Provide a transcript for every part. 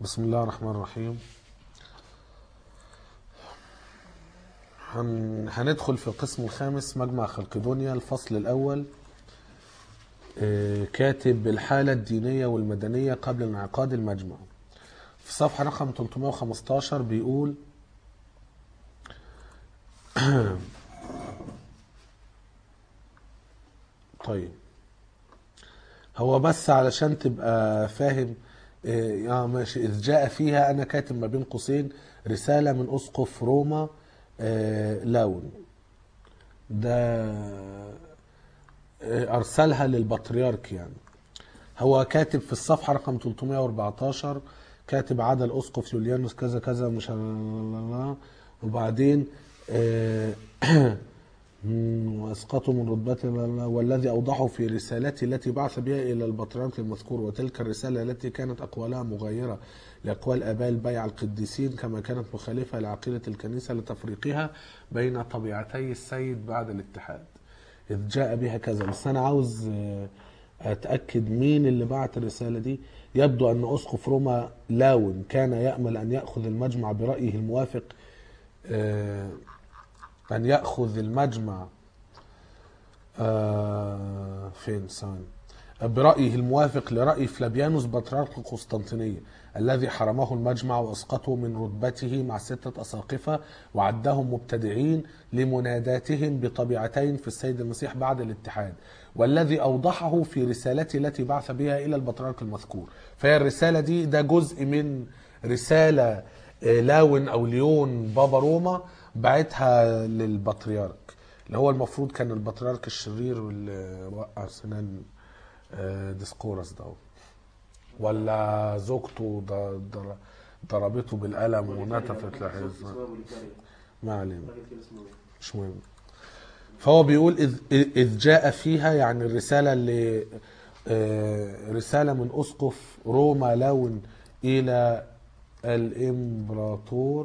بسم الله الرحمن الرحيم هن... هندخل في القسم الخامس مجمع خلقدونيا الفصل الأول آه، كاتب الحالة الدينية والمدنية قبل انعقاد المجمع في صفحة رقم 315 بيقول طيب هو بس علشان تبقى فاهم إيه، اه ماشي اذ جاء فيها انا كاتب ما بين قوسين رساله من اسقف روما آه، لاون ده آه، ارسلها للبطريرك يعني هو كاتب في الصفحه رقم 314 كاتب عدا الاسقف يوليانوس كذا كذا مش عارف- وبعدين آه، مم، واسقطوا من رتبته والذي اوضحه في رسالته التي بعث بها الى البطريرك المذكور وتلك الرساله التي كانت اقوالها مغايره لاقوال اباء البيع القديسين كما كانت مخالفه لعقيده الكنيسه لتفريقها بين طبيعتي السيد بعد الاتحاد اذ جاء بها كذا بس انا عاوز آه، اتاكد مين اللي بعت الرساله دي يبدو ان اسقف روما لاون كان يامل ان ياخذ المجمع برايه الموافق آه، أن يأخذ المجمع آه فين ثاني برأيه الموافق لرأي فلابيانوس بطريرك القسطنطينية الذي حرمه المجمع وأسقطه من رتبته مع ستة أساقفة وعدهم مبتدعين لمناداتهم بطبيعتين في السيد المسيح بعد الاتحاد والذي أوضحه في رسالته التي بعث بها إلى البطريرك المذكور فهي الرسالة دي ده جزء من رسالة آه، لاون أو ليون بابا روما بعتها للبطريرك اللي هو المفروض كان البطريرك الشرير واللي وقع سنان آه، ديسقورس ده ولا زوجته ض- ضر- ضربته بالقلم ونتفت لحزة اسمه بوليكاريو ما علينا راجل كده اسمه ايه؟ مش مهم فهو بيقول إذ, إذ جاء فيها يعني الرسالة اللي آه، رسالة من أسقف روما لون إلى الإمبراطور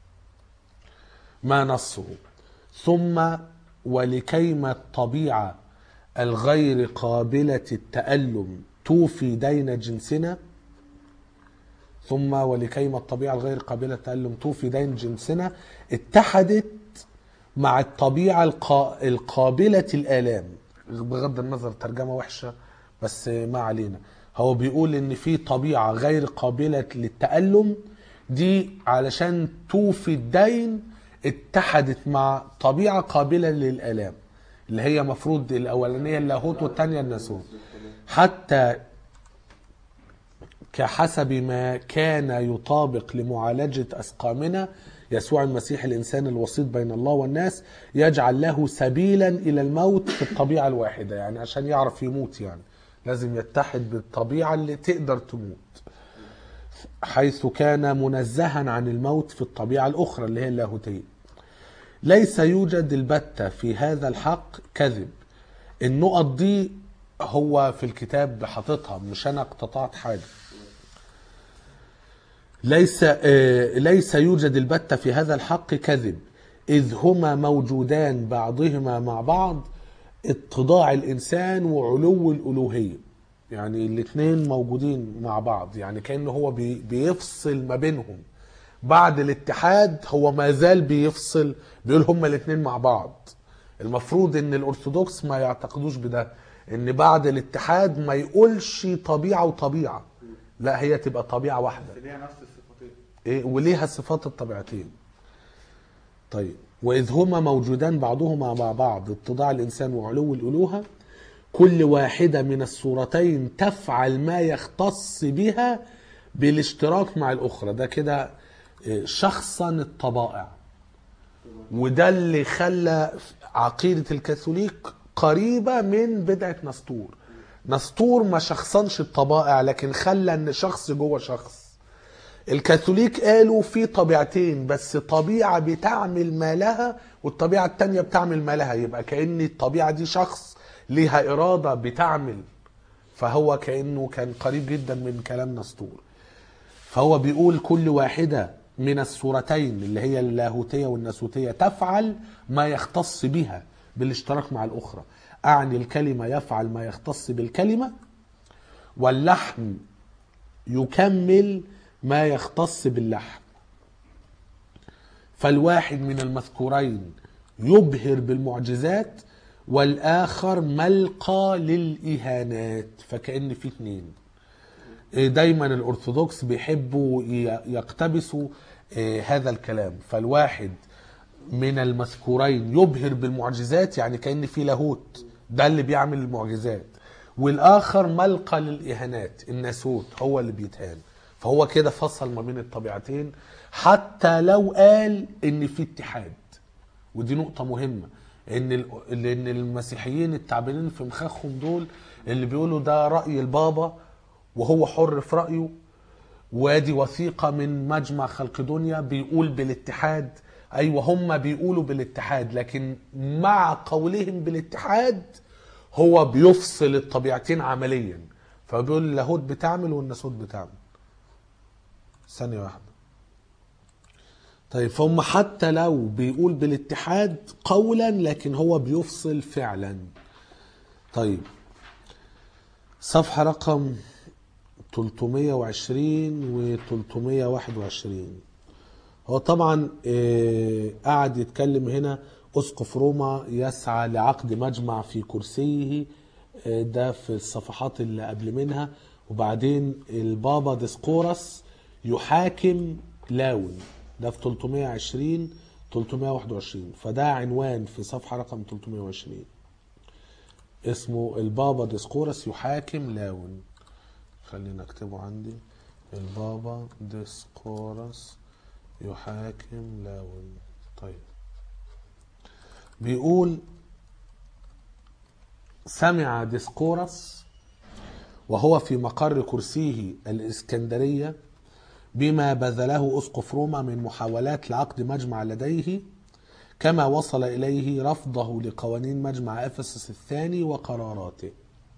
ما نصه ثم ولكيما الطبيعة الغير قابلة التألم توفي دين جنسنا ثم ولكيما الطبيعة الغير قابلة للتألم توفي دين جنسنا اتحدت مع الطبيعة القا... القابلة الآلام بغض النظر ترجمة وحشة بس ما علينا هو بيقول ان في طبيعة غير قابلة للتألم دي علشان توفي الدين اتحدت مع طبيعة قابلة للآلام اللي هي مفروض الأولانية اللاهوت والثانية الناسوت حتى كحسب ما كان يطابق لمعالجة أسقامنا يسوع المسيح الإنسان الوسيط بين الله والناس يجعل له سبيلا إلى الموت في الطبيعة الواحدة يعني عشان يعرف يموت يعني لازم يتحد بالطبيعة اللي تقدر تموت حيث كان منزها عن الموت في الطبيعة الأخرى اللي هي اللاهوتية ليس يوجد البتة في هذا الحق كذب النقط دي هو في الكتاب حاططها مش أنا اقتطعت حاجة ليس آه، ليس يوجد البتة في هذا الحق كذب إذ هما موجودان بعضهما مع بعض اتضاع الإنسان وعلو الألوهية يعني الاثنين موجودين مع بعض يعني كأنه هو بي- بيفصل ما بينهم بعد الاتحاد هو ما زال بيفصل بيقول هما الاثنين مع بعض المفروض ان الارثوذكس ما يعتقدوش بده ان بعد الاتحاد ما يقولش طبيعة وطبيعة لا هي تبقى طبيعة واحدة ليها نفس الصفتين إيه وليها صفات الطبيعتين طيب وإذ هما موجودان بعضهما مع بعض اتضاع الإنسان وعلو الألوهة كل واحدة من الصورتين تفعل ما يختص بها بالاشتراك مع الأخرى ده كده إيه، شخصا الطبائع وده اللي خلى عقيدة الكاثوليك قريبة من بدعة نسطور نسطور ما شخصنش الطبائع لكن خلى ان شخص جوه شخص الكاثوليك قالوا في طبيعتين بس طبيعة بتعمل ما لها والطبيعة التانية بتعمل ما لها يبقى كأن الطبيعة دي شخص ليها إرادة بتعمل فهو كأنه كان قريب جدا من كلام نسطور فهو بيقول كل واحدة من الصورتين اللي هي اللاهوتية والناسوتية تفعل ما يختص بها بالاشتراك مع الأخرى أعني الكلمة يفعل ما يختص بالكلمة واللحم يكمل ما يختص باللحم فالواحد من المذكورين يبهر بالمعجزات والآخر ملقى للإهانات فكأن في اتنين إيه، دايما الأرثوذكس بيحبوا ي- يقتبسوا إيه، هذا الكلام فالواحد من المذكورين يبهر بالمعجزات يعني كأن في لاهوت ده اللي بيعمل المعجزات والآخر ملقى للإهانات الناسوت هو اللي بيتهان فهو كده فصل ما بين الطبيعتين حتى لو قال ان في اتحاد ودي نقطة مهمة ان ال- لان المسيحيين التعبانين في مخاخهم دول اللي بيقولوا ده رأي البابا وهو حر في رأيه وادي وثيقة من مجمع خلق دنيا بيقول بالاتحاد ايوه هم بيقولوا بالاتحاد لكن مع قولهم بالاتحاد هو بيفصل الطبيعتين عمليا فبيقول اللاهوت بتعمل والناسوت بتعمل ثانية واحدة طيب فهم حتى لو بيقول بالاتحاد قولا لكن هو بيفصل فعلا طيب صفحة رقم 320 و 321 هو طبعا آه، قعد يتكلم هنا اسقف روما يسعى لعقد مجمع في كرسيه آه، ده في الصفحات اللي قبل منها وبعدين البابا ديسقورس يحاكم لاون ده في 320 321 فده عنوان في صفحة رقم 320 اسمه البابا ديسقورس يحاكم لاون خلينا اكتبه عندي البابا ديسقورس يحاكم لاون طيب بيقول سمع ديسقورس وهو في مقر كرسيه الإسكندرية بما بذله أسقف روما من محاولات لعقد مجمع لديه كما وصل إليه رفضه لقوانين مجمع أفسس الثاني وقراراته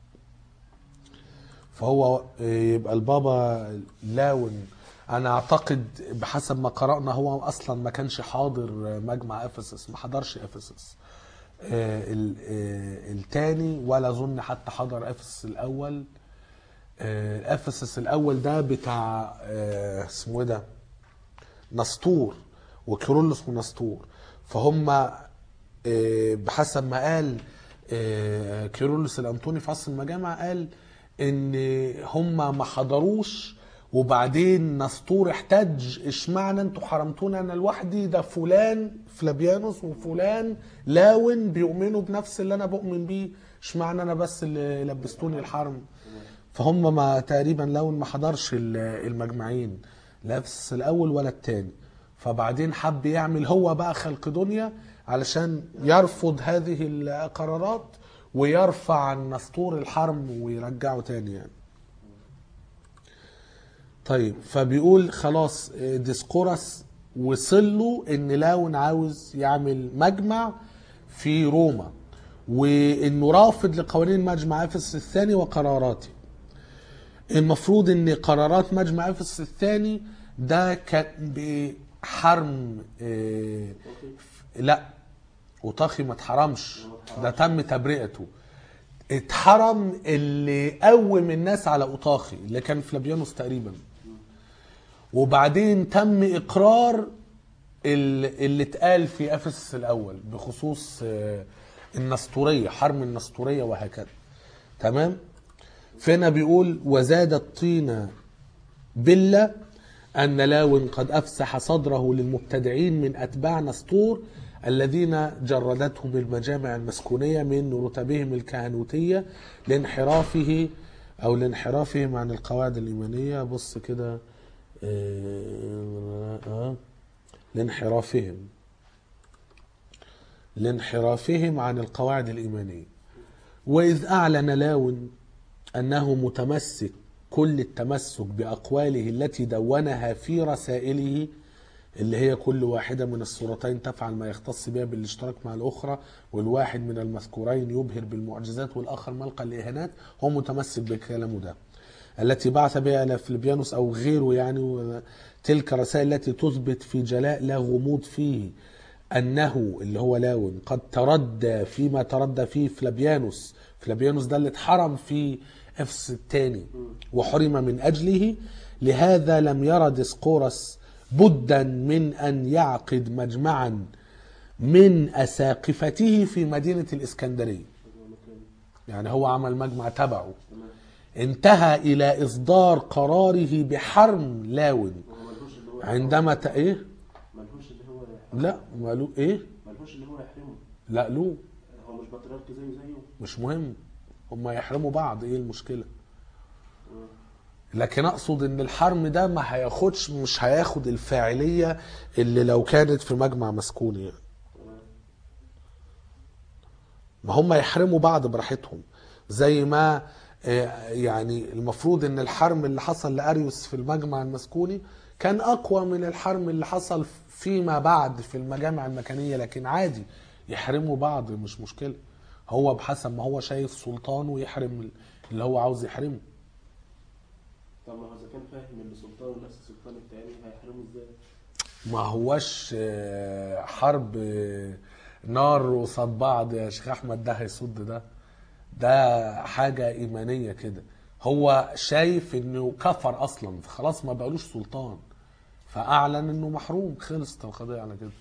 فهو يبقى البابا لاون انا اعتقد بحسب ما قرانا هو اصلا ما كانش حاضر مجمع افسس ما حضرش افسس آه، ال- آه، التاني ولا اظن حتى حضر افسس الاول آه، افسس الاول ده بتاع آه، اسمه ايه ده نسطور وكيرلس ونسطور فهم آه، بحسب ما قال آه، كيرلس الانطوني في عصر المجامع قال ان هم ما حضروش وبعدين نسطور احتج اشمعنى انتوا حرمتوني انا لوحدي ده فلان فلابيانوس وفلان لاون بيؤمنوا بنفس اللي انا بؤمن بيه اشمعنى انا بس اللي لبستوني الحرم فهم ما تقريبا لاون ما حضرش ال- المجمعين لا في الاول ولا الثاني فبعدين حب يعمل هو بقى خلق دنيا علشان يرفض هذه القرارات ويرفع عن نسطور الحرم ويرجعه تاني يعني طيب فبيقول خلاص ديسقورس وصل له ان لاون عاوز يعمل مجمع في روما وانه رافض لقوانين مجمع افسس الثاني وقراراته المفروض ان قرارات مجمع افسس الثاني ده كان بحرم آه، لا وطاخي ما اتحرمش ده تم تبرئته اتحرم اللي قوم الناس على اوطاخي اللي كان فلافيانوس تقريبا وبعدين تم اقرار ال- اللي اتقال في افسس الاول بخصوص آه، النسطوريه حرم النسطوريه وهكذا تمام فهنا بيقول وزاد الطين بلة أن لاون قد أفسح صدره للمبتدعين من أتباع نسطور الذين جردتهم المجامع المسكونية من رتبهم الكهنوتية لانحرافه أو لانحرافهم عن القواعد الإيمانية بص كده آه، آه، لانحرافهم لانحرافهم عن القواعد الإيمانية وإذ أعلن لاون أنه متمسك كل التمسك بأقواله التي دونها في رسائله اللي هي كل واحدة من الصورتين تفعل ما يختص بها بالاشتراك مع الأخرى والواحد من المذكورين يبهر بالمعجزات والآخر ملقى الإهانات هو متمسك بكلامه ده التي بعث بها إلى فيلبيانوس أو غيره يعني و- تلك الرسائل التي تثبت في جلاء لا غموض فيه أنه اللي هو لاون قد تردى فيما تردى فيه فلابيانوس فلابيانوس ده اللي اتحرم في افس الثاني وحرم من أجله لهذا لم ير ديسقورس بدا من أن يعقد مجمعا من أساقفته في مدينة الإسكندرية يعني هو عمل مجمع تبعه انتهى إلى إصدار قراره بحرم لاون هو ملهوش اللي هو عندما ت... إيه؟ ملهوش اللي هو يحرمه. لا ماله إيه؟ ملهوش اللي هو يحرمه لا له هو مش بطريرك زيه زيه مش مهم هما يحرموا بعض ايه المشكله آه. لكن اقصد ان الحرم ده ما هياخدش مش هياخد الفاعليه اللي لو كانت في مجمع مسكون يعني تمام ما هم يحرموا بعض براحتهم زي ما آه، يعني المفروض ان الحرم اللي حصل لاريوس في المجمع المسكوني كان اقوى من الحرم اللي حصل فيما بعد في المجامع المكانيه لكن عادي يحرموا بعض مش مشكله هو بحسب ما هو شايف سلطانه يحرم اللي هو عاوز يحرمه طب ما هو اذا كان فاهم ان سلطان نفس السلطان التاني هيحرمه ازاي؟ ما هوش آه، حرب آه، نار قصاد بعض يا شيخ احمد ده هيصد ده ده حاجه ايمانيه كده هو شايف انه كفر اصلا خلاص ما بقالوش سلطان فاعلن انه محروم خلصت القضيه على كده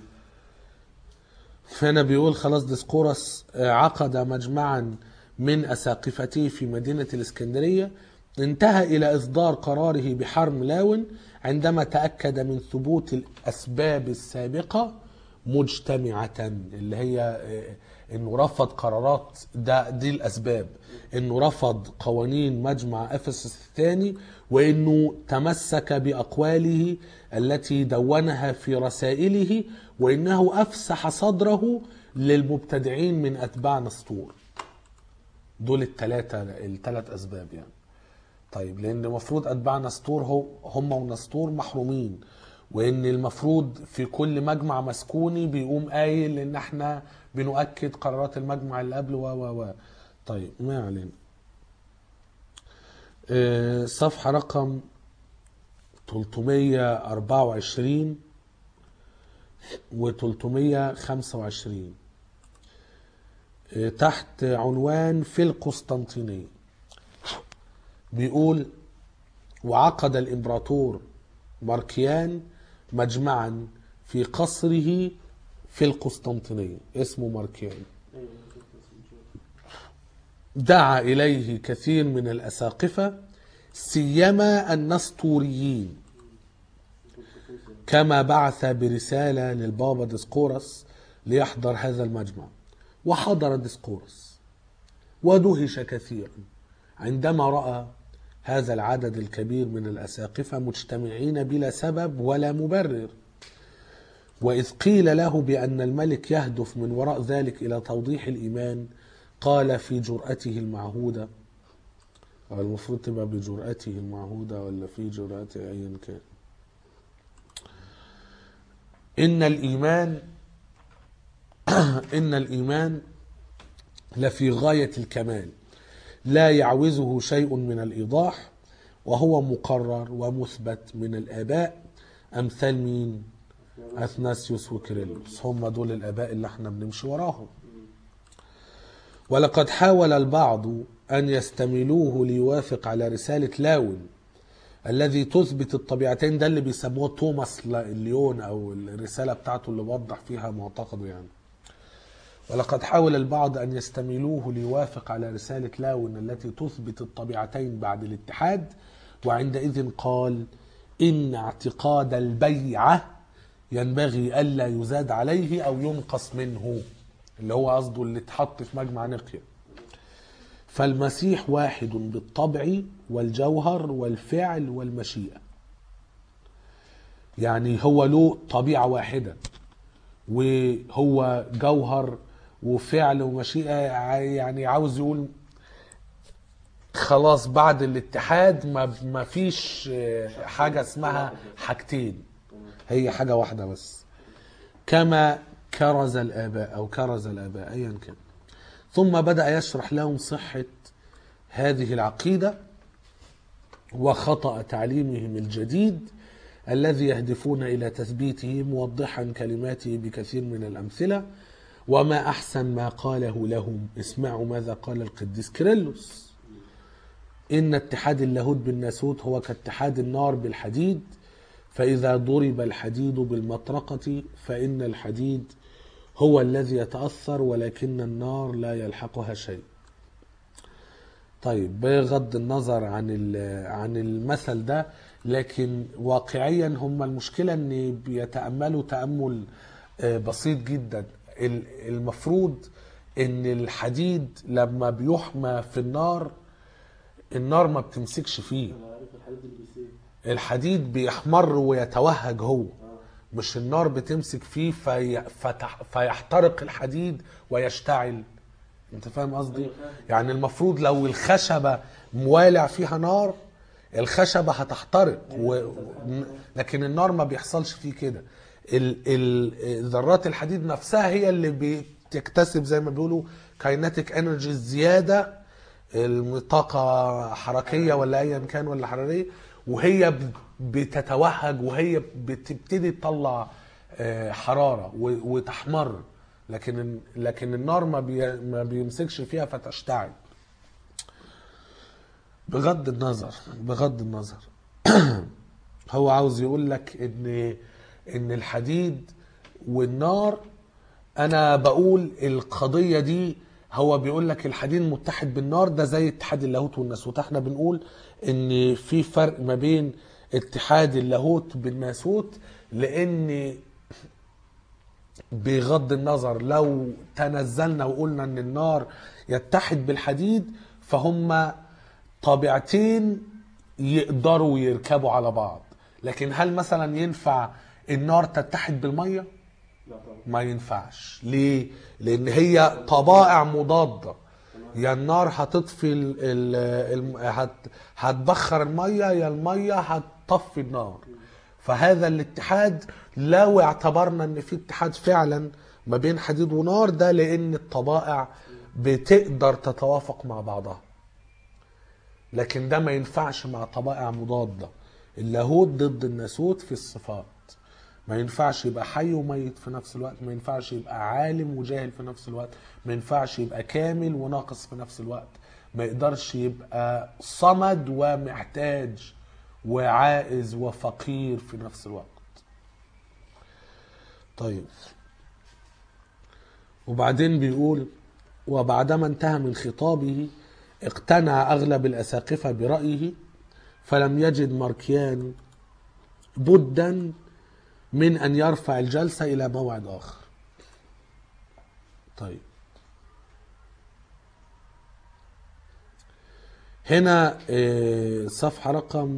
فهنا بيقول خلاص ديسقورس آه، عقد مجمعا من أساقفته في مدينة الإسكندرية انتهى إلى إصدار قراره بحرم لاون عندما تأكد من ثبوت الأسباب السابقة مجتمعة اللي هي آه، انه رفض قرارات ده دي الاسباب انه رفض قوانين مجمع افسس الثاني وانه تمسك باقواله التي دونها في رسائله وانه افسح صدره للمبتدعين من اتباع نسطور دول الثلاثه الثلاث اسباب يعني طيب لان المفروض اتباع نسطور هو هم ونسطور محرومين وان المفروض في كل مجمع مسكوني بيقوم قايل ان احنا بنؤكد قرارات المجمع اللي قبله و و و طيب ما علينا آه، صفحة رقم 324 و 325 آه، تحت عنوان في القسطنطينية بيقول وعقد الامبراطور ماركيان مجمعا في قصره في القسطنطينية اسمه ماركيان ايوه شفت اسمه شوف. دعا إليه كثير من الأساقفة سيما النسطوريين كما بعث برسالة للبابا ديسقورس ليحضر هذا المجمع وحضر ديسقورس ودهش كثيرا عندما رأى هذا العدد الكبير من الأساقفة مجتمعين بلا سبب ولا مبرر وإذ قيل له بأن الملك يهدف من وراء ذلك إلى توضيح الإيمان قال في جرأته المعهودة أو المفروض تبقى بجرأته المعهودة ولا في جرأته أيا كان إن الإيمان إن الإيمان لفي غاية الكمال لا يعوزه شيء من الإيضاح وهو مقرر ومثبت من الآباء أمثال مين؟ أثناسيوس وكيرلس هم دول الآباء اللي احنا بنمشي وراهم ولقد حاول البعض أن يستميلوه ليوافق على رسالة لاون الذي تثبت الطبيعتين ده اللي بيسموه توماس ليون أو الرسالة بتاعته اللي وضح فيها معتقده يعني ولقد حاول البعض أن يستميلوه ليوافق على رسالة لاون التي تثبت الطبيعتين بعد الاتحاد وعندئذ قال إن اعتقاد البيعة ينبغي ألا يزاد عليه أو ينقص منه اللي هو قصده اللي اتحط في مجمع نقيا فالمسيح واحد بالطبع والجوهر والفعل والمشيئة يعني هو له طبيعة واحدة وهو جوهر وفعل ومشيئة يعني عاوز يقول خلاص بعد الاتحاد ما ما فيش حاجة اسمها حاجتين هي حاجة واحدة بس كما كرز الآباء أو كرز الآباء أيا كان ثم بدأ يشرح لهم صحة هذه العقيدة وخطأ تعليمهم الجديد الذي يهدفون إلى تثبيته موضحا كلماته بكثير من الأمثلة وما أحسن ما قاله لهم اسمعوا ماذا قال القديس كيرلس إن اتحاد اللاهوت بالناسوت هو كاتحاد النار بالحديد فإذا ضرب الحديد بالمطرقة فإن الحديد هو الذي يتأثر ولكن النار لا يلحقها شيء طيب بغض النظر عن ال- عن المثل ده لكن واقعيا هم المشكله ان بيتاملوا تامل آه، بسيط جدا ال- المفروض ان الحديد لما بيحمى في النار النار ما بتمسكش فيه انا عارف الحديد اللي بيسيب الحديد بيحمر ويتوهج هو اه مش النار بتمسك فيه في فتح فيحترق الحديد ويشتعل انت فاهم قصدي أيوة فاهم. يعني المفروض لو الخشبة موالع فيها نار الخشبة هتحترق و... لكن النار ما بيحصلش فيه كده ال... ال... ذرات الحديد نفسها هي اللي بتكتسب زي ما بيقولوا كايناتيك انرجي زيادة الطاقة حركية ولا ايا كان ولا حرارية وهي ب- بتتوهج وهي بتبتدي تطلع آه، حرارة و- وتحمر لكن لكن النار ما بي ما بيمسكش فيها فتشتعل بغض النظر بغض النظر هو عاوز يقول لك ان ان الحديد والنار انا بقول القضيه دي هو بيقول لك الحديد متحد بالنار ده زي اتحاد اللاهوت والناسوت احنا بنقول ان في فرق ما بين اتحاد اللاهوت بالناسوت لان بغض النظر لو تنزلنا وقلنا ان النار يتحد بالحديد فهم طبيعتين يقدروا يركبوا على بعض لكن هل مثلا ينفع النار تتحد بالميه لا طبعا ما ينفعش ليه لان هي طبائع مضاده يا النار هتطفي ال ال الم- هت هتبخر الميه يا الميه هتطفي النار فهذا الاتحاد لو اعتبرنا ان في اتحاد فعلا ما بين حديد ونار ده لان الطبائع بتقدر تتوافق مع بعضها لكن ده ما ينفعش مع طبائع مضادة اللاهوت ضد الناسوت في الصفات ما ينفعش يبقى حي وميت في نفس الوقت ما ينفعش يبقى عالم وجاهل في نفس الوقت ما ينفعش يبقى كامل وناقص في نفس الوقت ما يقدرش يبقى صمد ومحتاج وعائز وفقير في نفس الوقت طيب وبعدين بيقول وبعدما انتهى من خطابه اقتنع أغلب الأساقفة برأيه فلم يجد ماركيان بدا من أن يرفع الجلسة إلى موعد آخر طيب هنا آه، صفحة رقم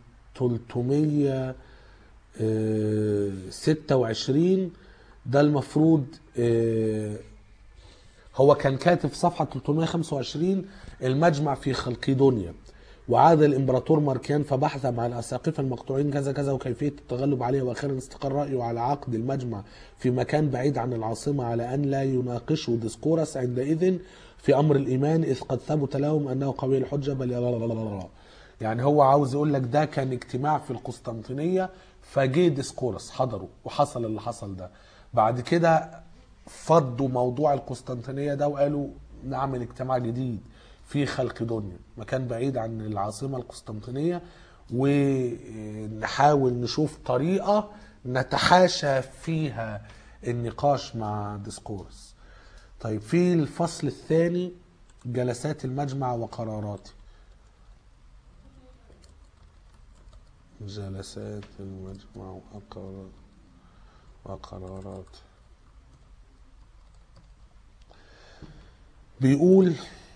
326 ده المفروض آه، هو كان كاتب في صفحة 325 المجمع في خلقيدونيا وعاد الامبراطور ماركيان فبحث مع الاساقفه المقطوعين كذا كذا وكيفيه التغلب عليه واخيرا استقر رايه على عقد المجمع في مكان بعيد عن العاصمه على ان لا يناقشوا ديسكورس عندئذ في امر الايمان اذ قد ثبت لهم انه قوي الحجه بل يعني هو عاوز يقول لك ده كان اجتماع في القسطنطينيه فجه ديسكورس حضروا وحصل اللي حصل ده بعد كده فضوا موضوع القسطنطينيه ده وقالوا نعمل اجتماع جديد في خلقدونيا مكان بعيد عن العاصمه القسطنطينيه ونحاول نشوف طريقه نتحاشى فيها النقاش مع ديسكورس طيب في الفصل الثاني جلسات المجمع وقراراته جلسات المجمع وقرار وقرارات بيقول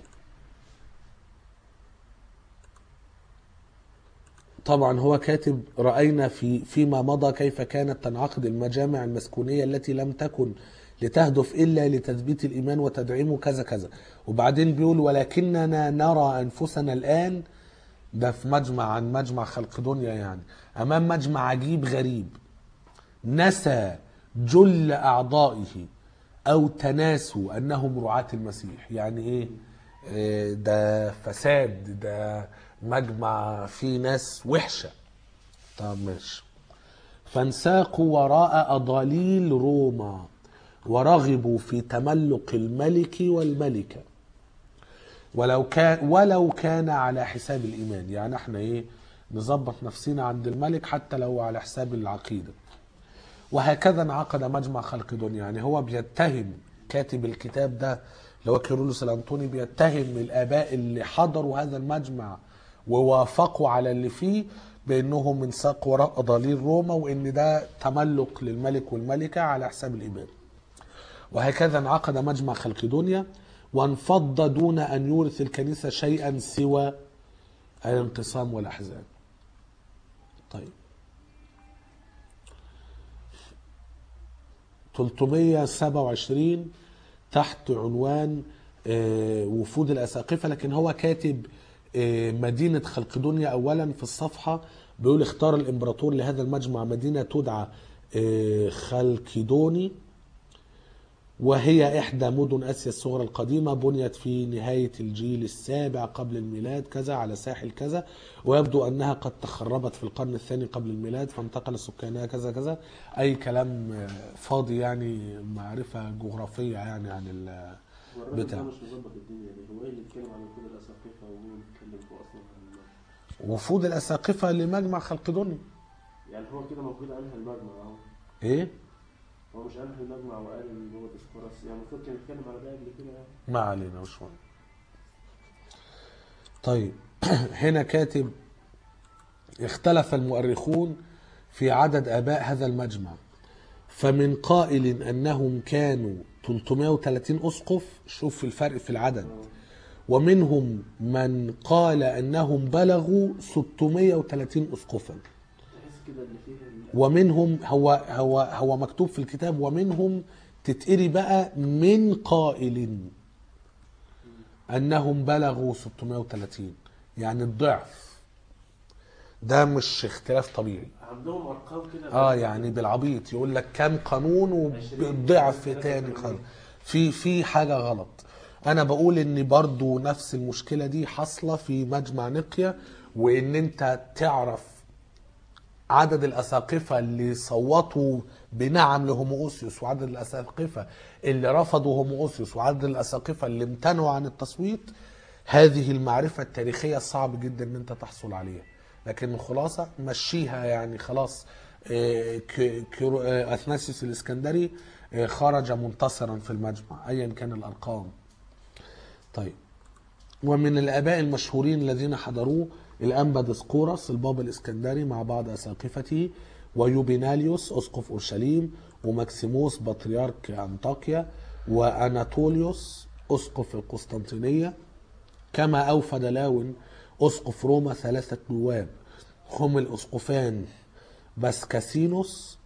طبعا هو كاتب رأينا في فيما مضى كيف كانت تنعقد المجامع المسكونية التي لم تكن لتهدف إلا لتثبيت الإيمان وتدعيمه كذا كذا وبعدين بيقول ولكننا نرى أنفسنا الآن ده في مجمع عن مجمع خلق دنيا يعني أمام مجمع عجيب غريب نسى جل أعضائه أو تناسوا أنهم رعاة المسيح يعني إيه آه، ده فساد ده مجمع فيه ناس وحشة طب ماشي فانساقوا وراء أضاليل روما ورغبوا في تملق الملك والملكة ولو كان ولو كان على حساب الايمان يعني احنا ايه نظبط نفسنا عند الملك حتى لو على حساب العقيده وهكذا انعقد مجمع خلق دنيا يعني هو بيتهم كاتب الكتاب ده اللي هو كيرلس الانطوني بيتهم الاباء اللي حضروا هذا المجمع ووافقوا على اللي فيه بانهم من ساق وراء ضليل روما وان ده تملك للملك والملكه على حساب الايمان وهكذا انعقد مجمع خلق دنيا وانفض دون ان يورث الكنيسه شيئا سوى الانقسام والاحزاب طيب 327 تحت عنوان آه، وفود الأساقفة لكن هو كاتب آه، مدينة خلقدونيا أولا في الصفحة بيقول اختار الإمبراطور لهذا المجمع مدينة تدعى آه، خلقدوني وهي إحدى مدن آسيا الصغرى القديمة بنيت في نهاية الجيل السابع قبل الميلاد كذا على ساحل كذا ويبدو أنها قد تخربت في القرن الثاني قبل الميلاد فانتقل سكانها كذا كذا أي كلام آه، فاضي يعني معرفة جغرافية يعني عن ال- هو الراجل بتاع. ده مش مظبط الدنيا دي هو ايه اللي اتكلم عن كل الاساقفه ومين اتكلم فيه اصلا عن وفود الأساقفة لمجمع خلقدوني يعني هو كده المفروض انهى المجمع اهو إيه؟ هو مش انهى المجمع وقال ان هو ديسكوراس يعني المفروض كان يتكلم على ده قبل كده يعني ما علينا مش مهم طيب هنا كاتب اختلف المؤرخون في عدد آباء هذا المجمع فمن قائل أنهم كانوا 330 أسقف شوف الفرق في العدد ومنهم من قال أنهم بلغوا 630 أسقفا تحس كده اللي فيه ال- ومنهم هو هو هو مكتوب في الكتاب ومنهم تتقري بقى من قائل انهم بلغوا 630 يعني الضعف ده مش اختلاف طبيعي عندهم ارقام كده اه يعني بالعبيط يقول لك كام قانون وضعف تاني خالص في في حاجه غلط انا بقول ان برضو نفس المشكله دي حاصله في مجمع نقيا وان انت تعرف عدد الاساقفه اللي صوتوا بنعم لهوموسيوس وعدد الاساقفه اللي رفضوا هوموسيوس وعدد الاساقفه اللي امتنعوا عن التصويت هذه المعرفه التاريخيه صعب جدا ان انت تحصل عليها لكن الخلاصه مشيها يعني خلاص آه، ك- كيرو- آه، اثناسيوس الاسكندري آه، خرج منتصرا في المجمع ايا كان الارقام طيب ومن الآباء المشهورين الذين حضروه الأنبا ديسقورس البابا الإسكندري مع بعض أساقفته ويوبيناليوس أسقف أورشليم وماكسيموس بطريرك أنطاكيا وأناطوليوس أسقف القسطنطينية كما أوفد لاون أسقف روما ثلاثة نواب هم الأسقفان باسكاسينوس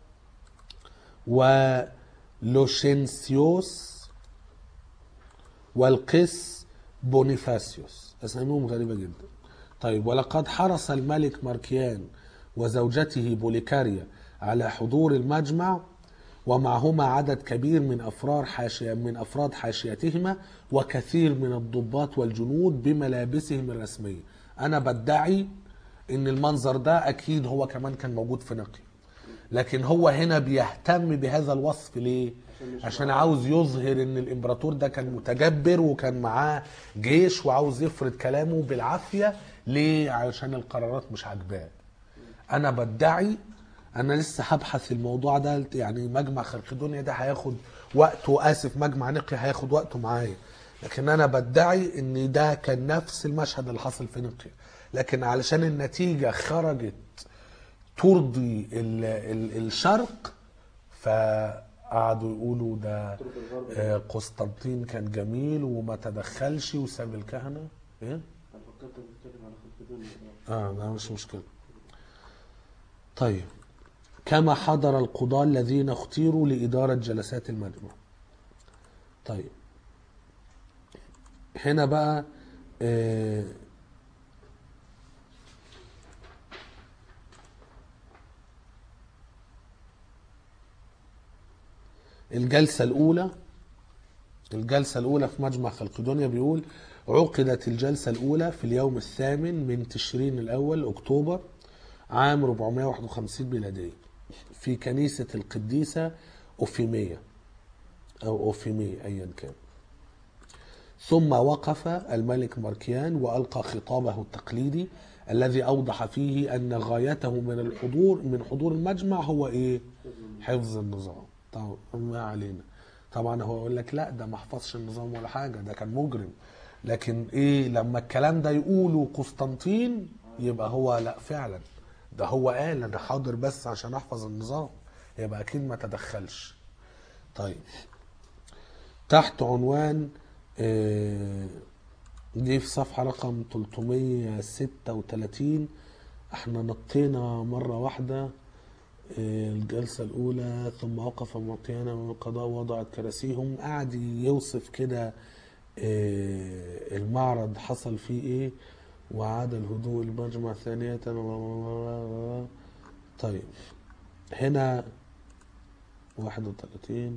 ولوشنسيوس والقس بونيفاسيوس اساميهم غريبه جدا طيب ولقد حرص الملك ماركيان وزوجته بوليكاريا على حضور المجمع ومعهما عدد كبير من افراد حاشيه من افراد حاشيتهما وكثير من الضباط والجنود بملابسهم الرسميه انا بدعي ان المنظر ده اكيد هو كمان كان موجود في نقي لكن هو هنا بيهتم بهذا الوصف ليه عشان عاوز يظهر ان الامبراطور ده كان متجبر وكان معاه جيش وعاوز يفرض كلامه بالعافيه ليه عشان القرارات مش عاجباه انا بدعي انا لسه هبحث الموضوع ده يعني مجمع خلقدونيا ده هياخد وقت واسف مجمع نقي هياخد وقته معايا لكن انا بدعي ان ده كان نفس المشهد اللي حصل في نقيا لكن علشان النتيجه خرجت ترضي ال ال الشرق فقعدوا يقولوا ده طرق الغرب آه، قسطنطين كان جميل وما تدخلش وساب الكهنه ايه انا فكرت بتتكلم على خلق الدنيا اه ده مش مشكله طيب كما حضر القضاة الذين اختيروا لإدارة جلسات المجمع طيب هنا بقى آه الجلسة الأولى الجلسة الأولى في مجمع خلقدونيا بيقول عقدت الجلسة الأولى في اليوم الثامن من تشرين الأول أكتوبر عام 451 ميلادية في كنيسة القديسة أوفيمية أو أوفيمية أيا كان ثم وقف الملك ماركيان وألقى خطابه التقليدي الذي أوضح فيه أن غايته من الحضور من حضور المجمع هو إيه؟ حفظ النظام طبعا ما علينا طبعا هو يقول لك لا ده ما حفظش النظام ولا حاجة ده كان مجرم لكن إيه لما الكلام ده يقوله قسطنطين يبقى هو لا فعلا ده هو قال أنا حاضر بس عشان أحفظ النظام يبقى أكيد ما تدخلش طيب تحت عنوان آه، دي في صفحة رقم 336 احنا نطينا مرة واحدة آه، الجلسة الأولى ثم وقف معطيانا من القضاء ووضعت كراسيهم قعد يوصف كده آه، المعرض حصل فيه ايه وعاد الهدوء المجمع ثانية طيب هنا 31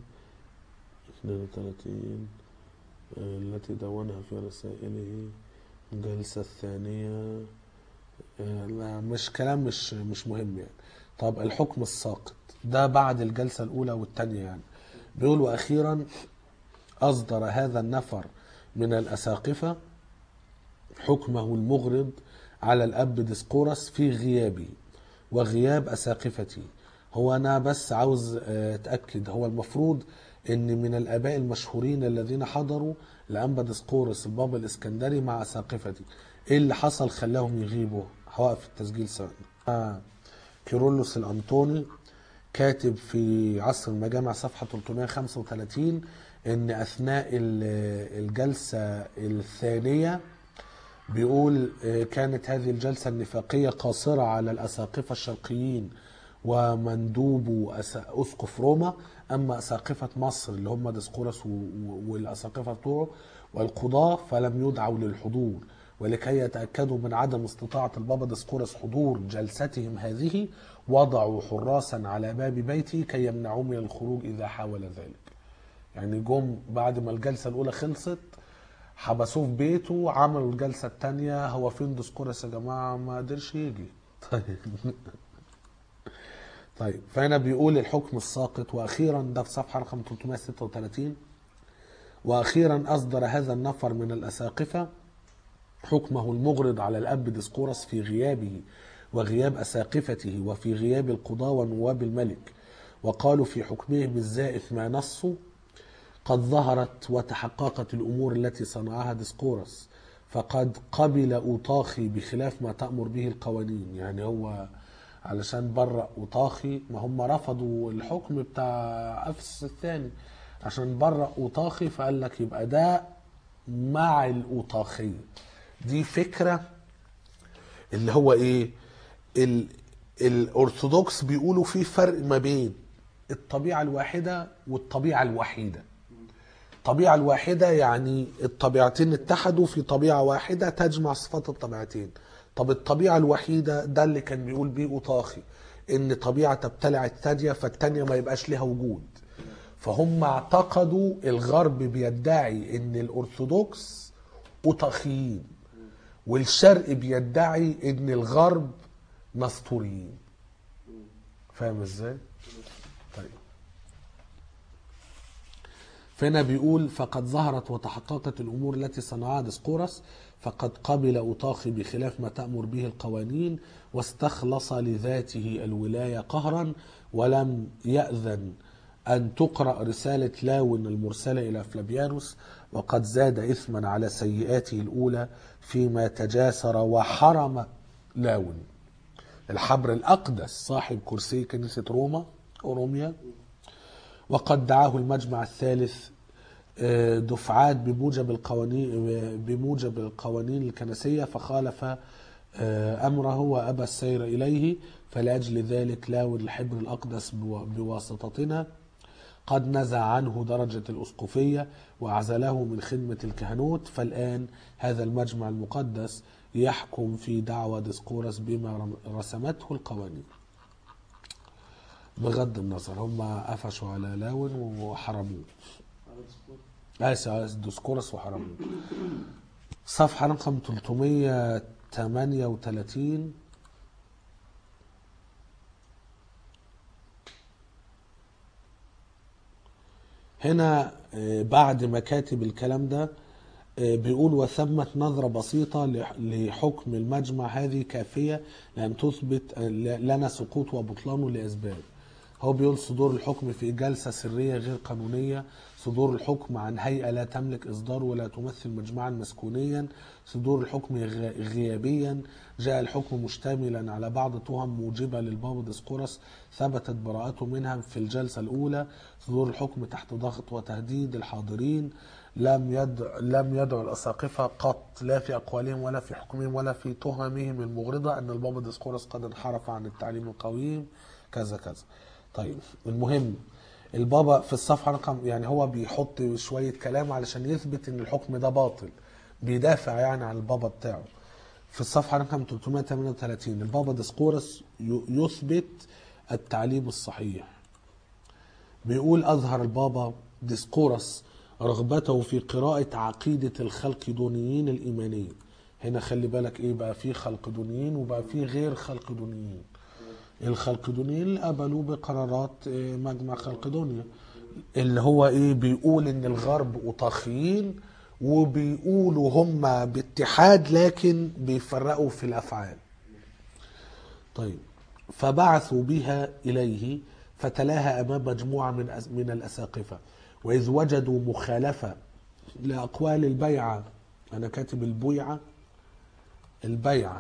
32 آه، التي دونها في رسائله الجلسة الثانية آه، لا مش كلام مش مش مهم يعني طب الحكم الساقط ده بعد الجلسة الأولى والثانية يعني بيقول وأخيرا أصدر هذا النفر من الأساقفة حكمه المغرض على الأب ديسقورس في غيابي وغياب أساقفتي هو أنا بس عاوز آه، أتأكد هو المفروض إن من الآباء المشهورين الذين حضروا لأنبا ديسقورس البابا الإسكندري مع أساقفتي إيه اللي حصل خلاهم يغيبوا هوقف التسجيل ثواني آه، كيرلس الأنطوني كاتب في عصر المجامع صفحة 335 إن أثناء ال- الجلسة الثانية بيقول آه، كانت هذه الجلسة النفاقية قاصرة على الأساقفة الشرقيين ومندوب أس- أسقف روما أما أساقفة مصر اللي هم ديسقورس و- و- والأساقفة بتوعه والقضاة فلم يدعوا للحضور ولكي يتأكدوا من عدم استطاعة البابا ديسقورس حضور جلستهم هذه وضعوا حراسا على باب بيته كي يمنعوه من الخروج إذا حاول ذلك يعني جم بعد ما الجلسة الأولى خلصت حبسوه في بيته عملوا الجلسة التانية هو فين ديسقورس يا جماعة ما قدرش يجي طيب طيب فهنا بيقول الحكم الساقط واخيرا ده في صفحه رقم 336 واخيرا اصدر هذا النفر من الاساقفه حكمه المغرض على الاب ديسقورس في غيابه وغياب اساقفته وفي غياب القضاه ونواب الملك وقالوا في حكمهم الزائف ما نصوا قد ظهرت وتحققت الامور التي صنعها ديسقورس فقد قبل اوطاخي بخلاف ما تامر به القوانين يعني هو علشان برأ اوطاخي ما هم رفضوا الحكم بتاع افسس الثاني عشان برأ اوطاخي فقال لك يبقى ده مع الاوطاخيه دي فكره اللي هو ايه ال الارثوذكس بيقولوا في فرق ما بين الطبيعه الواحده والطبيعه الوحيده الطبيعة الواحدة يعني الطبيعتين اتحدوا في طبيعة واحدة تجمع صفات الطبيعتين طب الطبيعة الوحيدة ده اللي كان بيقول بيه أوطاخي إن طبيعة تبتلع الثانية فالتانية ما يبقاش لها وجود فهم اعتقدوا الغرب بيدعي إن الأرثوذكس أوطاخيين والشرق بيدعي إن الغرب نسطوريين فاهم ازاي؟ طيب فهنا بيقول فقد ظهرت وتحققت الامور التي صنعها ديسقورس فقد قبل اوطاخي بخلاف ما تامر به القوانين واستخلص لذاته الولايه قهرا ولم ياذن ان تقرا رساله لاون المرسله الى فلابيانوس وقد زاد اثما على سيئاته الاولى فيما تجاسر وحرم لاون الحبر الاقدس صاحب كرسي كنيسه روما اوروميا وقد دعاه المجمع الثالث آه، دفعات بموجب القوانين بموجب القوانين الكنسيه فخالف آه، امره وابى السير اليه فلاجل ذلك لاون الحبر الاقدس بوا- بواسطتنا قد نزع عنه درجة الأسقفية وعزله من خدمة الكهنوت فالآن هذا المجمع المقدس يحكم في دعوى ديسقورس بما رم- رسمته القوانين بغض النظر هم قفشوا على لاون وحرموه على السكوت آسف آسف ديسقورس وحرموه صفحة رقم 338 هنا آه، بعد ما كاتب الكلام ده آه، بيقول وثمت نظرة بسيطة لح- لحكم المجمع هذه كافية لأن تثبت آه، ل- لنا سقوط وبطلانه لأسباب هو بيقول صدور الحكم في جلسة سرية غير قانونية صدور الحكم عن هيئة لا تملك إصدار ولا تمثل مجمعا مسكونيا صدور الحكم غ- غيابيا جاء الحكم مشتملا على بعض تهم موجبة للبابا ديسقورس ثبتت براءته منها في الجلسة الأولى صدور الحكم تحت ضغط وتهديد الحاضرين لم يدع لم يدعو الأساقفة قط لا في أقوالهم ولا في حكمهم ولا في تهمهم المغرضة أن البابا ديسقورس قد انحرف عن التعليم القويم كذا كذا طيب المهم البابا في الصفحة رقم يعني هو بيحط شوية كلام علشان يثبت ان الحكم ده باطل بيدافع يعني عن البابا بتاعه في الصفحة رقم 338 البابا ديسقورس ي- يثبت التعليم الصحيح بيقول أظهر البابا ديسقورس رغبته في قراءة عقيدة الخلقدونيين الإيمانية هنا خلي بالك إيه بقى في خلقدونيين وبقى في غير خلقدونيين الخلقدونيين اللي قبلوا بقرارات آه، مجمع خلقدونيا اللي هو ايه بيقول ان الغرب اوطاخيين وبيقولوا هم باتحاد لكن بيفرقوا في الافعال طيب فبعثوا بها اليه فتلاها امام مجموعه من أس- من الاساقفه واذ وجدوا مخالفه لاقوال البيعه انا كاتب البيعه البيعه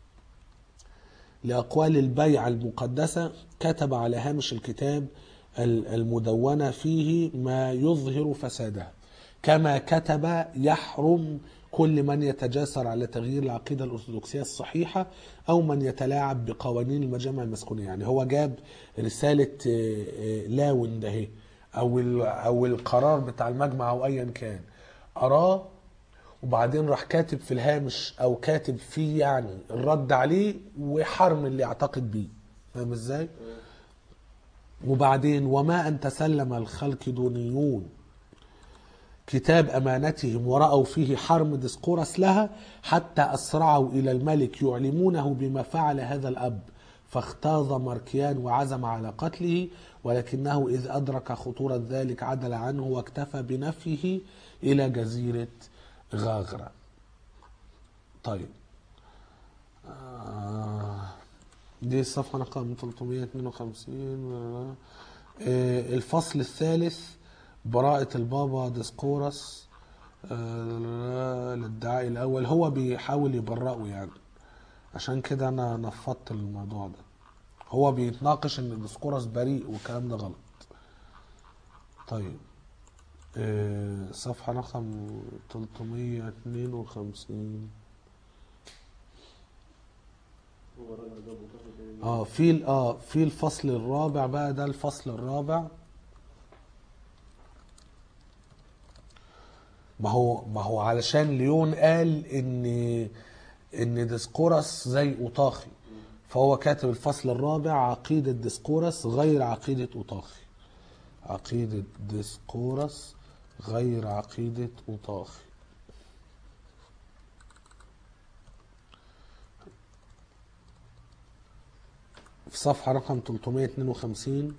لأقوال البيعة المقدسة كتب على هامش الكتاب ال- المدونة فيه ما يظهر فسادها كما كتب يحرم كل من يتجاسر على تغيير العقيدة الأرثوذكسية الصحيحة أو من يتلاعب بقوانين المجامع المسكونية يعني هو جاب رسالة آه، آه، لاون ده هي، أو ال- أو القرار بتاع المجمع أو أيا كان أراه وبعدين راح كاتب في الهامش او كاتب فيه يعني الرد عليه وحرم اللي يعتقد بيه فاهم ازاي وبعدين وما ان تسلم الخلقدونيون كتاب امانتهم وراوا فيه حرم ديسقورس لها حتى اسرعوا الى الملك يعلمونه بما فعل هذا الاب فاختاظ ماركيان وعزم على قتله ولكنه اذ ادرك خطوره ذلك عدل عنه واكتفى بنفيه الى جزيره غاغرة طيب آه، دي الصفحة رقم 352 آه، الفصل الثالث براءة البابا ديسقورس آه، الادعاء الأول هو بيحاول يبرئه يعني عشان كده أنا نفضت الموضوع ده هو بيتناقش إن ديسقورس بريء والكلام ده غلط طيب آه، صفحة رقم 352 هو الراجل ده متفق إن- اه في ال- اه في الفصل الرابع بقى ده الفصل الرابع ما هو ما هو علشان ليون قال ان ان ديسقورس زي اوطاخي فهو كاتب الفصل الرابع عقيدة ديسقورس غير عقيدة اوطاخي عقيدة ديسقورس غير عقيدة اوطاخي في صفحة رقم 352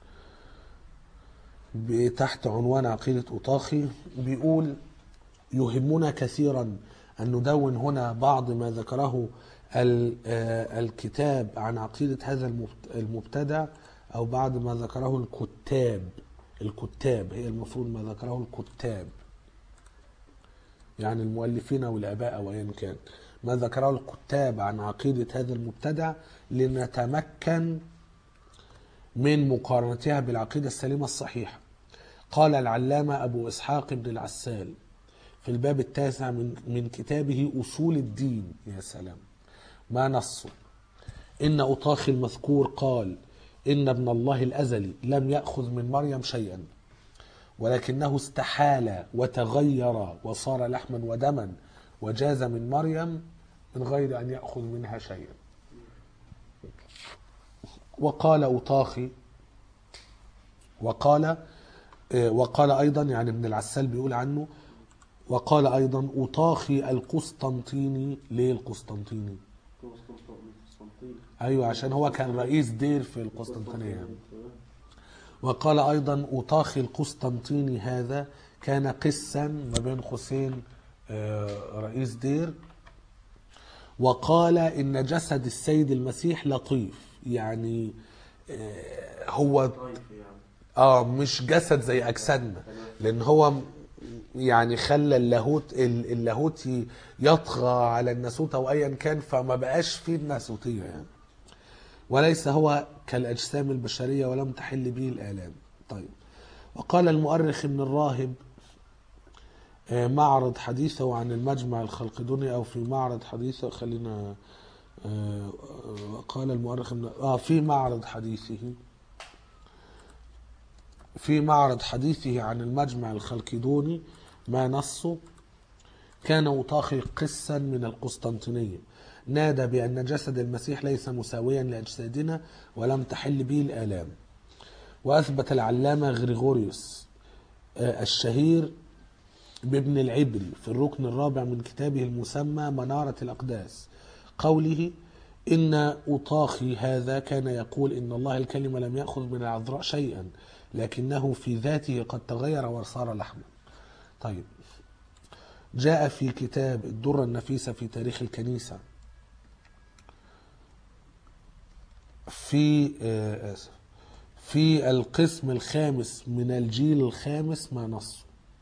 ب- تحت عنوان عقيدة أوطاخي بيقول يهمنا كثيرا أن ندون هنا بعض ما ذكره ال- آه، الكتاب عن عقيدة هذا المبت- المبتدع أو بعض ما ذكره الكتاب الكتاب هي المفروض ما ذكره الكتاب يعني المؤلفين او الاباء او ايا كان ما ذكره الكتاب عن عقيده هذا المبتدع لنتمكن من مقارنتها بالعقيده السليمه الصحيحه قال العلامه ابو اسحاق بن العسال في الباب التاسع من من كتابه اصول الدين يا سلام ما نصه ان اطاخي المذكور قال ان ابن الله الازلي لم ياخذ من مريم شيئا ولكنه استحال وتغير وصار لحما ودما وجاز من مريم من غير أن يأخذ منها شيئا وقال أوطاخي وقال آه، وقال أيضا يعني ابن العسال بيقول عنه وقال أيضا أوطاخي القسطنطيني ليه القسطنطيني قسطنطين أيوة عشان هو كان رئيس دير في القسطنطينية وقال أيضا أوطاخي القسطنطيني هذا كان قسا ما بين قوسين آه، رئيس دير وقال ان جسد السيد المسيح لطيف يعني آه، هو طيب يعني اه مش جسد زي اجسادنا لان هو م- يعني خلى اللاهوت ال- اللاهوت ي- يطغى على الناسوت او ايا كان فما بقاش فيه الناسوتيه يعني وليس هو كالاجسام البشريه ولم تحل به الالام طيب وقال المؤرخ ابن الراهب آه، معرض حديثه عن المجمع الخلقدوني او في معرض حديثه خلينا آه، آه، قال المؤرخ ابن اه في معرض حديثه في معرض حديثه عن المجمع الخلقدوني ما نصه كان أوطاخي قسا من القسطنطينية نادى بأن جسد المسيح ليس مساويا لأجسادنا ولم تحل به الآلام وأثبت العلامة غريغوريوس آه، الشهير بابن العبري في الركن الرابع من كتابه المسمى منارة الأقداس قوله إن أطاخي هذا كان يقول إن الله الكلمة لم يأخذ من العذراء شيئا لكنه في ذاته قد تغير وصار لحما طيب جاء في كتاب الدرة النفيسة في تاريخ الكنيسة في آه، آسف في القسم الخامس من الجيل الخامس ما نص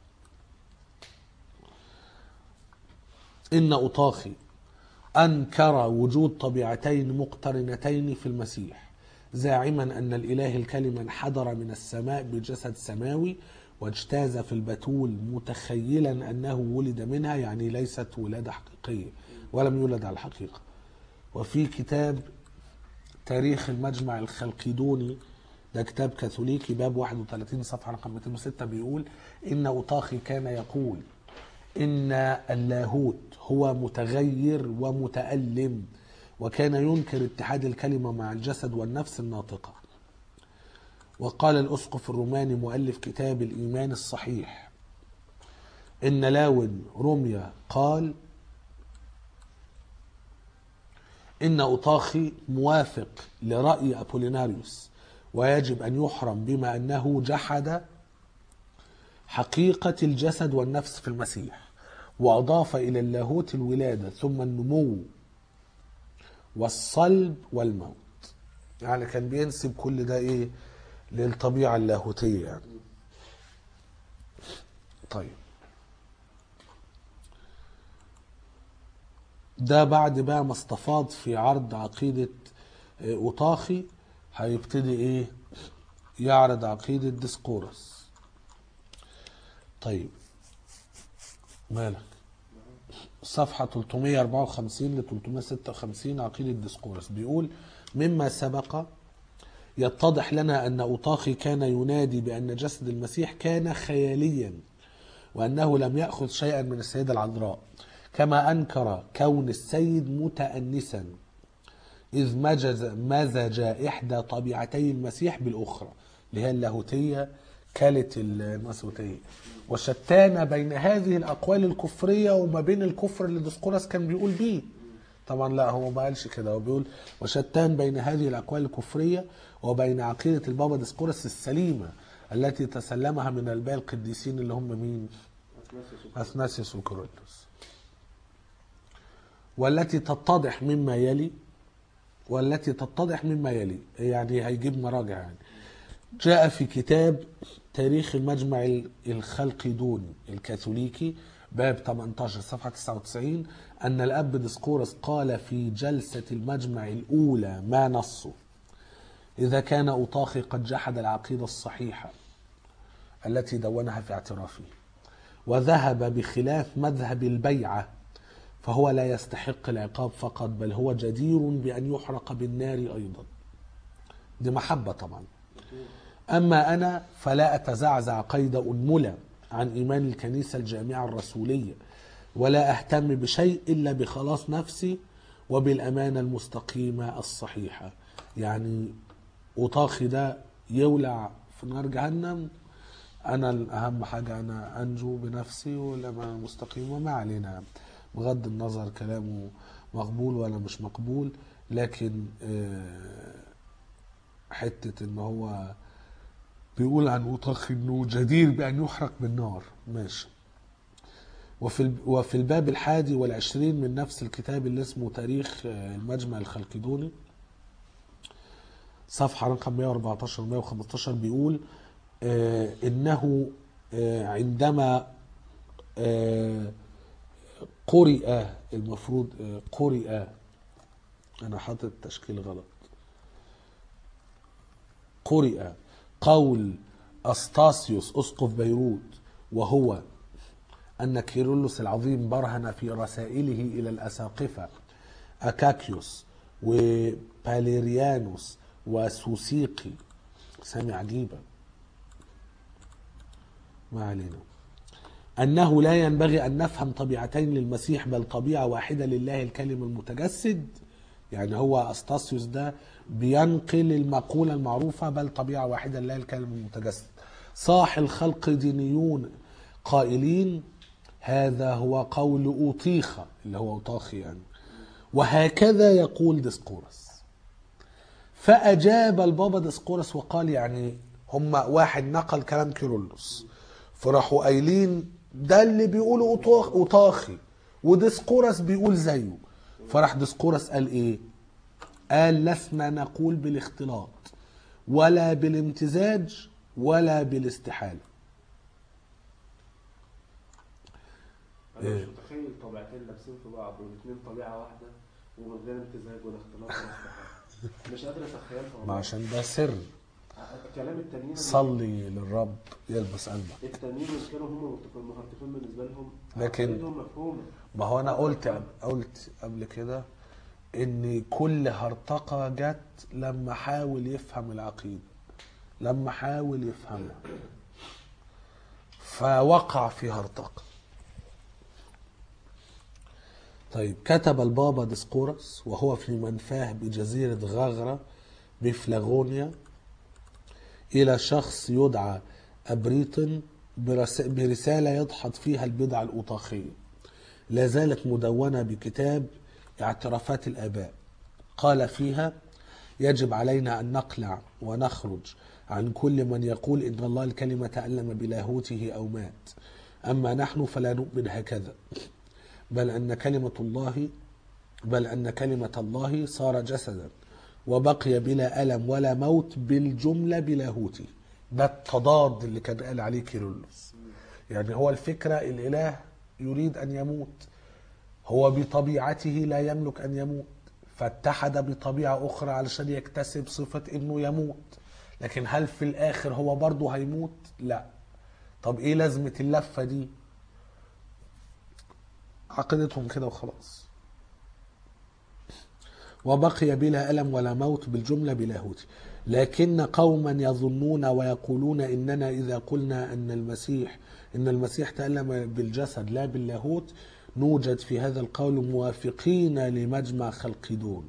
إن أطاخي أنكر وجود طبيعتين مقترنتين في المسيح زاعما أن الإله الكلمة انحدر من السماء بجسد سماوي واجتاز في البتول متخيلا أنه ولد منها يعني ليست ولادة حقيقية ولم يولد على الحقيقة وفي كتاب تاريخ المجمع الخلقيدوني ده كتاب كاثوليكي باب 31 صفحة رقم 206 بيقول إن أوطاخي كان يقول إن اللاهوت هو متغير ومتألم وكان ينكر اتحاد الكلمة مع الجسد والنفس الناطقة وقال الأسقف الروماني مؤلف كتاب الإيمان الصحيح إن لاون روميا قال إن أوطاخي موافق لرأي أبوليناريوس ويجب أن يحرم بما أنه جحد حقيقة الجسد والنفس في المسيح وأضاف إلى اللاهوت الولادة ثم النمو والصلب والموت يعني كان بينسب كل ده إيه للطبيعة اللاهوتية يعني طيب ده بعد بقى ما استفاض في عرض عقيدة آه، أوطاخي هيبتدي إيه يعرض عقيدة ديسقورس طيب مالك صفحة 354 ل 356 عقيدة ديسقورس بيقول مما سبق يتضح لنا أن أوطاخي كان ينادي بأن جسد المسيح كان خياليا وأنه لم يأخذ شيئا من السيدة العذراء كما أنكر كون السيد متأنسا إذ مجز مزج إحدى طبيعتي المسيح بالأخرى اللي هي اللاهوتية كالت الناسوتية وشتان بين هذه الأقوال الكفرية وما بين الكفر اللي ديسقورس كان بيقول بيه طبعا لا هو ما قالش كده هو بيقول وشتان بين هذه الأقوال الكفرية وبين عقيدة البابا ديسقورس السليمة التي تسلمها من الباقي القديسين اللي هم مين؟ أتنفس اثناسيوس وكورولوس والتي تتضح مما يلي والتي تتضح مما يلي يعني هيجيب مراجع يعني جاء في كتاب تاريخ المجمع الخلقدوني الكاثوليكي باب 18 صفحة 99 أن الأب ديسقورس قال في جلسة المجمع الأولى ما نصه إذا كان أوطاخي قد جحد العقيدة الصحيحة التي دونها في اعترافه وذهب بخلاف مذهب البيعة فهو لا يستحق العقاب فقط بل هو جدير بأن يحرق بالنار أيضا دي محبة طبعا أما أنا فلا أتزعزع قيد أنملة عن إيمان الكنيسة الجامعة الرسولية ولا أهتم بشيء إلا بخلاص نفسي وبالأمانة المستقيمة الصحيحة يعني أطاخي ده يولع في نار جهنم أنا الأهم حاجة أنا أنجو بنفسي والأمانة المستقيمة ما علينا بغض النظر كلامه مقبول ولا مش مقبول لكن آه، حتة إن هو بيقول عن أوطاخ إنه جدير بأن يحرق بالنار ماشي وفي ال- وفي الباب الحادي والعشرين من نفس الكتاب اللي اسمه تاريخ آه، المجمع الخلقدوني صفحة رقم 114 و 115 بيقول آه، إنه آه، عندما آه، قرئ المفروض آه، قرئ أنا حاطط تشكيل غلط قرئ قول أستاسيوس أسقف بيروت وهو أن كيرلس العظيم برهن في رسائله إلى الأساقفة أكاكيوس وباليريانوس وسوسيقي سامي عجيبة ما علينا أنه لا ينبغي أن نفهم طبيعتين للمسيح بل طبيعة واحدة لله الكلم المتجسد يعني هو أستاسيوس ده بينقل المقولة المعروفة بل طبيعة واحدة لله الكلم المتجسد صاح الخلق دينيون قائلين هذا هو قول أوطيخة اللي هو أوطاخي يعني وهكذا يقول ديسقورس فأجاب البابا ديسقورس وقال يعني هم واحد نقل كلام كيرلس فراحوا قايلين ده اللي بيقوله أوطاخ- أوطاخي وديسقورس بيقول زيه فراح ديسقورس قال ايه قال لسنا نقول بالاختلاط ولا بالامتزاج ولا بالاستحالة انا مش إيه. متخيل طبيعتين لابسين في بعض والاثنين طبيعه واحده ومن غير امتزاج ولا اختلاط ولا استحالة. مش قادر اتخيلها ما والله عشان ده سر كلام التانيين صلي للرب يلبس قلبك التانيين اللي كانوا هم متفقين مخالفين بالنسبه لهم لكن- عقيدتهم مفهومه ما هو انا قلت قلت قبل كده ان كل هرطقة جت لما حاول يفهم العقيدة لما حاول يفهمها فوقع في هرطقة طيب كتب البابا ديسقورس وهو في منفاه بجزيرة غاغرة بفلاغونيا إلى شخص يدعى أبريطن برس- برسالة يدحض فيها البدع الأوطاخية لا زالت مدونة بكتاب اعترافات الآباء قال فيها يجب علينا أن نقلع ونخرج عن كل من يقول إن الله الكلمة تألم بلاهوته أو مات أما نحن فلا نؤمن هكذا بل أن كلمة الله بل أن كلمة الله صار جسدا وبقي بلا ألم ولا موت بالجملة بلاهوته ده التضاد اللي كان قال عليه كيرلس يعني هو الفكرة الإله يريد أن يموت هو بطبيعته لا يملك أن يموت فاتحد بطبيعة أخرى علشان يكتسب صفة إنه يموت لكن هل في الآخر هو برضه هيموت؟ لا طب إيه لازمة اللفة دي؟ عقيدتهم كده وخلاص وبقي بلا ألم ولا موت بالجملة بلاهوت لكن قوما يظنون ويقولون إننا إذا قلنا أن المسيح إن المسيح تألم بالجسد لا باللاهوت نوجد في هذا القول موافقين لمجمع خلقدون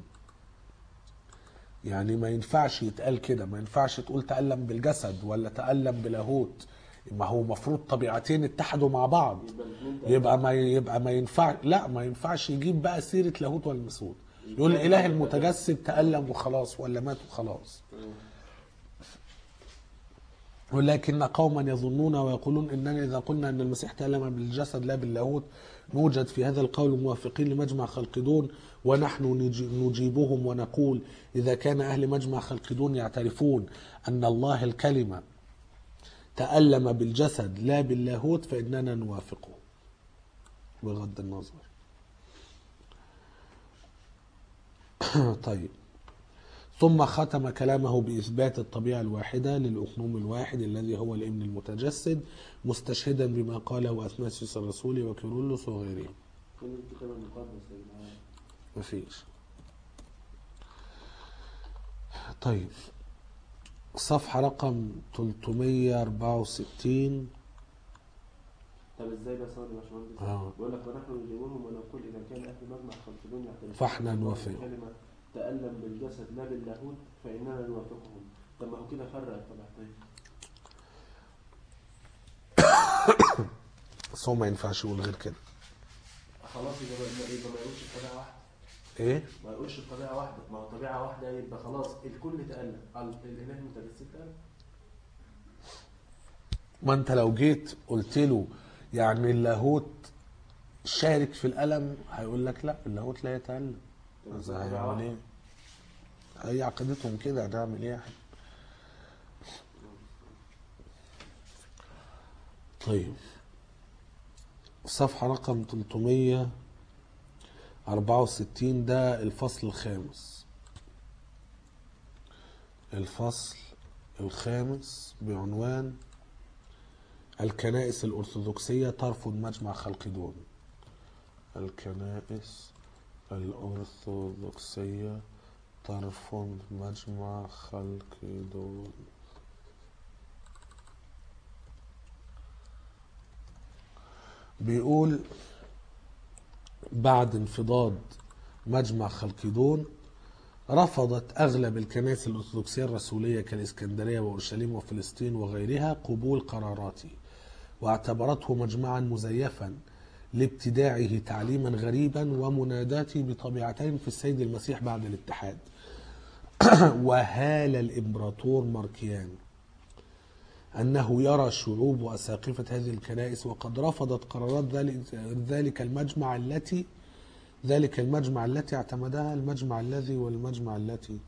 يعني ما ينفعش يتقال كده ما ينفعش تقول تألم بالجسد ولا تألم بلاهوت ما هو مفروض طبيعتين اتحدوا مع بعض يبقى الاثنين ده يبقى ما يبقى ما ينفع لا ما ينفعش يجيب بقى سيره لاهوت ولا مسعود يقول الاله المتجسد تألم وخلاص ولا مات وخلاص ولكن قوما يظنون ويقولون اننا اذا قلنا ان المسيح تألم بالجسد لا باللاهوت نوجد في هذا القول موافقين لمجمع خلقدون ونحن نجي- نجيبهم ونقول اذا كان اهل مجمع خلقدون يعترفون ان الله الكلمه تألم بالجسد لا باللاهوت فإننا نوافقه بغض النظر طيب ثم ختم كلامه بإثبات الطبيعة الواحدة للأقنوم الواحد الذي هو الابن المتجسد مستشهدا بما قاله أثناسيوس الرسول وكيرلس وغيرهم فين الكتاب المقدس يا جماعه مفيش طيب صفحة رقم 364 طب ازاي بس يا باشمهندس آه. بيقول لك ونحن نجيبهم ونقول اذا كان اهل مجمع خلقدون يعترفون فاحنا بأن نوافق. الكلمه تألم بالجسد لا باللاهوت فإننا نوافقهم طب ما هو كده فرق الطبيعتين بس هو ما ينفعش يقول غير كده خلاص يبقى ما يبقى ما يقولش الطبيعه واحده ايه ما يقولش الطبيعه واحده ما هو طبيعه واحده يبقى خلاص الكل تألم ال- الاله المتجسد تألم ما انت لو جيت قلت له يعني اللاهوت شارك في الألم هيقول لك لا اللاهوت لا يتألم طب بس طبيعة هيعمل واحدة. ايه؟ هي عقيدتهم كده هنعمل ايه احنا؟ طيب صفحة رقم 364 ده الفصل الخامس الفصل الخامس بعنوان الكنائس الأرثوذكسية ترفض مجمع خلقدون الكنائس الأرثوذكسية ترفض مجمع خلقدون بيقول بعد انفضاض مجمع خلقدون رفضت أغلب الكنائس الأرثوذكسية الرسولية كالإسكندرية وأورشليم وفلسطين وغيرها قبول قراراته واعتبرته مجمعا مزيفا لابتداعه تعليما غريبا ومناداته بطبيعتين في السيد المسيح بعد الاتحاد وهال الإمبراطور ماركيان أنه يرى شعوب وأساقفة هذه الكنائس وقد رفضت قرارات ذلك, ذلك المجمع التي ذلك المجمع التي اعتمدها المجمع الذي والمجمع التي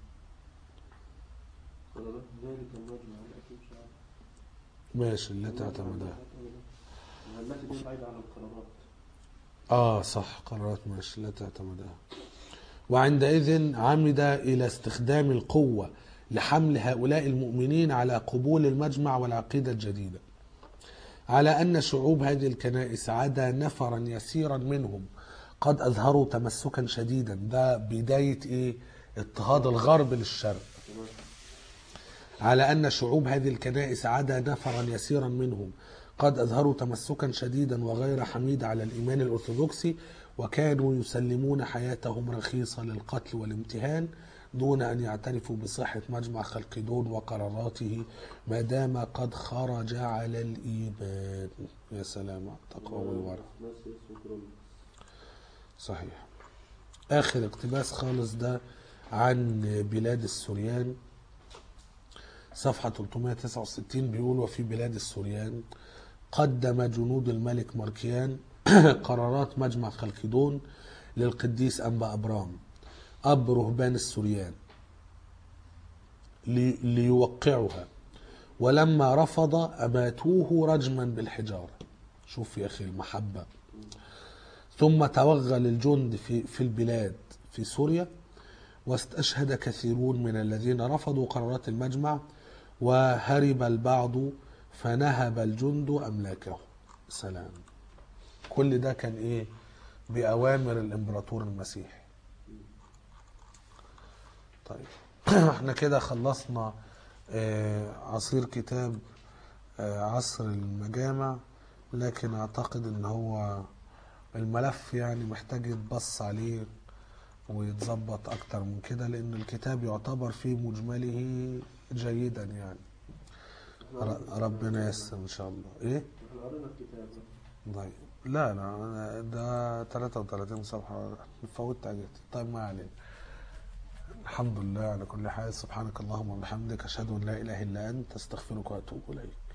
قرارات ذلك المجمع التي مش عارف ماشي التي اعتمدها التي دي بعيدة عن القرارات اه صح قرارات ماشي التي اعتمدها وعندئذ عمد إلى استخدام القوة لحمل هؤلاء المؤمنين على قبول المجمع والعقيدة الجديدة على أن شعوب هذه الكنائس عدا نفرا يسيرا منهم قد أظهروا تمسكا شديدا ده بداية إيه اضطهاد الغرب للشرق على أن شعوب هذه الكنائس عدا نفرا يسيرا منهم قد أظهروا تمسكا شديدا وغير حميد على الإيمان الأرثوذكسي وكانوا يسلمون حياتهم رخيصة للقتل والامتهان دون أن يعترفوا بصحة مجمع خلقدون وقراراته ما دام قد خرج على الإيمان يا سلام على التقوى والورع ناس اسمه كرول صحيح آخر اقتباس خالص ده عن بلاد السوريان صفحة 369 بيقول وفي بلاد السوريان قدم جنود الملك ماركيان قرارات مجمع خلقدون للقديس أنبا أبرام أب رهبان السوريان لي- ليوقعها ولما رفض أماتوه رجما بالحجارة شوف يا أخي المحبة ثم توغل الجند في, في البلاد في سوريا واستشهد كثيرون من الذين رفضوا قرارات المجمع وهرب البعض فنهب الجند أملاكه سلام كل ده كان إيه بأوامر الإمبراطور المسيحي طيب احنا كده خلصنا آه، عصير كتاب آه، عصر المجامع لكن اعتقد ان هو الملف يعني محتاج يتبص عليه ويتظبط اكتر من كده لان الكتاب يعتبر في مجمله جيدا يعني ر- ربنا ييسر ان شاء الله ايه احنا قرينا الكتاب طيب لا لا أنا ده 33 صفحة فوتت حاجات طيب ما علينا الحمد لله على كل حال سبحانك اللهم وبحمدك أشهد أن لا إله إلا أنت أستغفرك وأتوب إليك